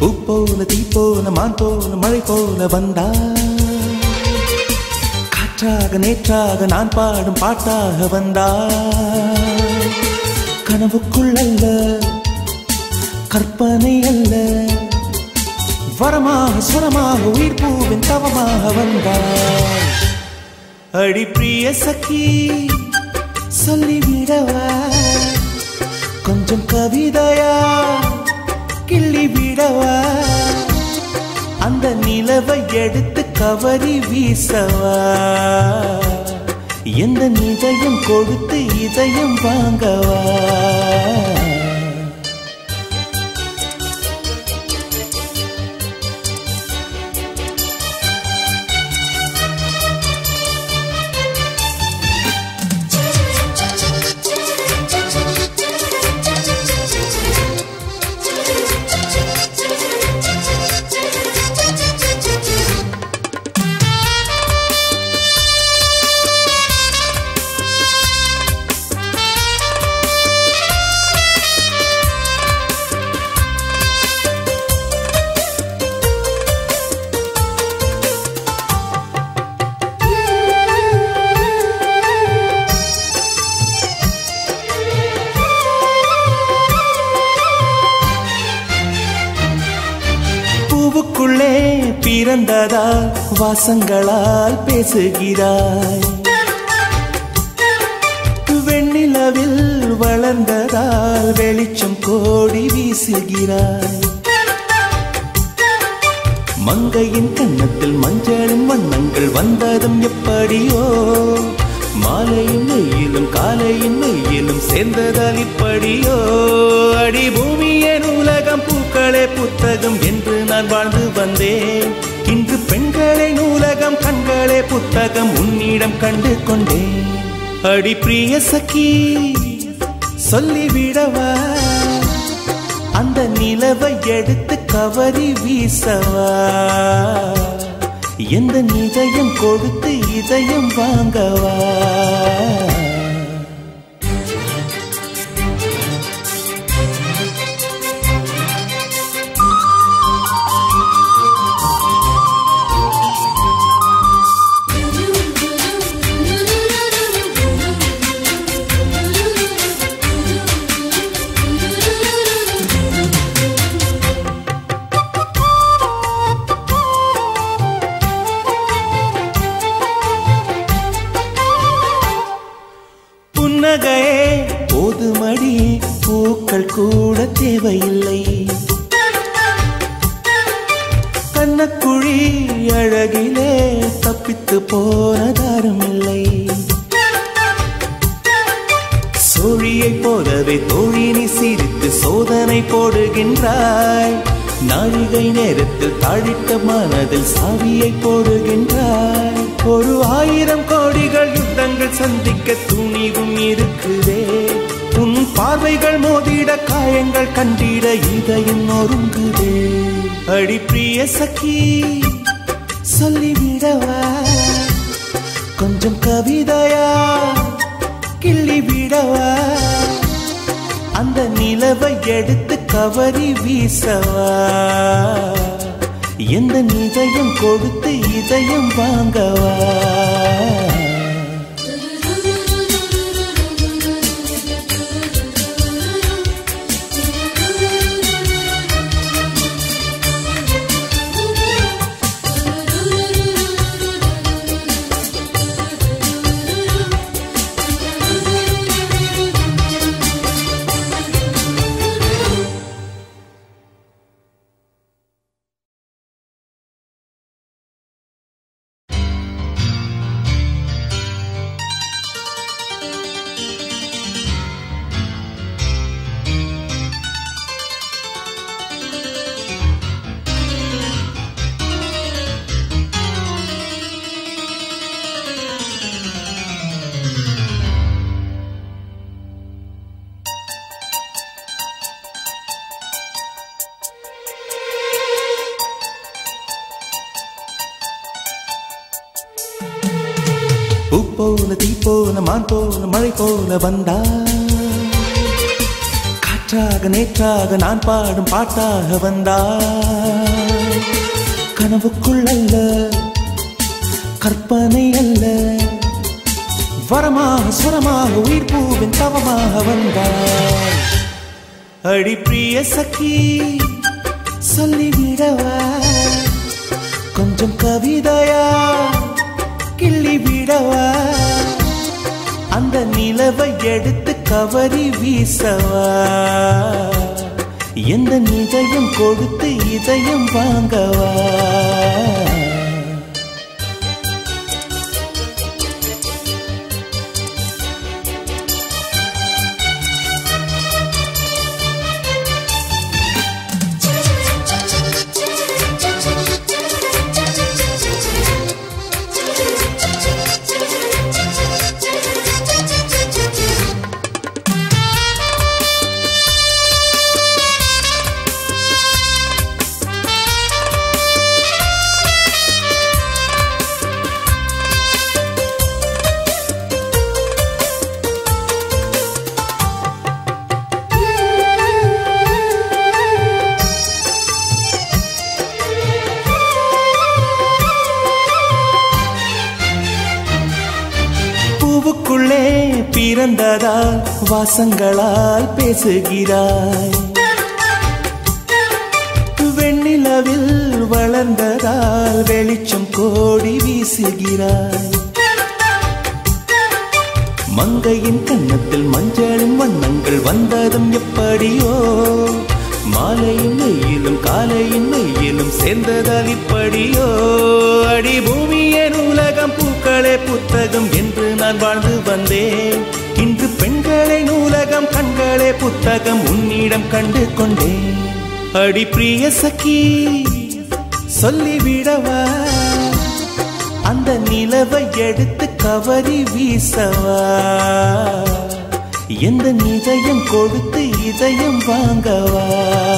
பூ போல தீ போல மான் போல மழை போல வந்தா காற்றாக நேற்றாக நான் பாடும் பாட்டாக வந்தா கனவுக்குள் அல்ல கற்பனை அல்ல வரமாக சுரமாக உயிர் பூவின் தவமாக வந்தாய் அடி பிரிய சखी சொல்லிவிடவா கொஞ்சம் கவிதையா கிள்ளி விடவா அந்த நிலவை எடுத்து கவரி வீசவா எந்த நிதயம் கொடுத்து இதயம் வாங்கவா பூவுக்குள்ளே பிறந்ததால் வாசங்களால் பேசுகிறாய் வெண்ணிலவில் வளர்ந்ததால் வெளிச்சம் கோடி வீசுகிறாய் மங்கையின் கன்னத்தில் மஞ்சளின் வண்ணங்கள் வந்ததும் எப்படியோ மாலையின் வெயிலும் காலையின் வெயிலும் சேர்ந்ததால் இப்படியோ அடி பூமியின் உலகம் பூக்களே புத்தகம் என்று நான் வாழ்ந்து வந்தேன் இன்று பெண்களே நூலகம் கண்களே புத்தகம் உன்னிடம் கண்டு கொண்டேன் அடி பிரிய சఖி சொல்லிவிடவா அந்த நிலவை எடுத்து கவரி வீசவா எந்த நிதயம் கொடுத்து இதயம் வாங்கவா புன்னகையே போதுமடி பூக்கள் கூட தேவையில்லை கண்ணக்குழி அழகிலே தப்பித்து போனதாரும் இல்லை சோழியைப் போலவே தோழினி சிரித்து சோதனை போடுகின்றாய் நாழிகை நேரத்தில் தாழிட்ட மனதில் சாவியை போடுகின்றாய் ஒரு ஆயிரம் கோடிகள் யுத்தங்கள் சந்திக்க துணிவும் இருக்குதே உன் பார்வைகள் மோதிட காயங்கள் கண்டிட இதயம் நொறுங்குதே அடி பிரிய சఖி சொல்லிவிடவா கொஞ்சம் கவிதையா கிள்ளி விடவா அந்த நிலவை எடுத்து கவரி வீசவா எந்த நிதயம் கொடுத்து இதயம் வாங்கவா பூ போல தீ போல மான் போல மழை போல வந்தா காற்றாக காற்றாக நேற்றாக நான் பாடும் பாட்டாக வந்தாய் கனவுக்குள் அல்ல கற்பனை அல்ல வரமாக சுரமாக உயிர் பூவின் தவமாக வந்தாய் அடி பிரிய சखी சொல்லிவிடவா கொஞ்சம் கவிதையா கிள்ளி விடவா அந்த நிலவை எடுத்து கவரி வீசவா எந்த இதயம் கொடுத்து இதயம் வாங்கவா பூவுக்குள்ளே பிறந்ததால் வாசங்களால் பேசுகிறாய் வெண்ணிலவில் வளர்ந்ததால் வெளிச்சம் கோடி வீசுகிறாய் மங்கையின் கன்னத்தில் மஞ்சளின் வண்ணங்கள் வந்ததும் எப்படியோ மாலையின் வெயிலும் காலையின் வெயிலும் சேர்ந்ததால் இப்படியோ அடி பூமியே நூலகம் பூக்களே புத்தகம் என்று நான் வாழ்ந்து வந்தேன் இன்று பெண்களே நூலகம் கண்களே புத்தகம் உன்னிடம் கண்டு கொண்டேன் அடி பிரிய சखी சொல்லிவிடவா அந்த நிலவை எடுத்து கவரி வீசவா எந்த இதயம் கொடுத்து இதயம் வாங்கவா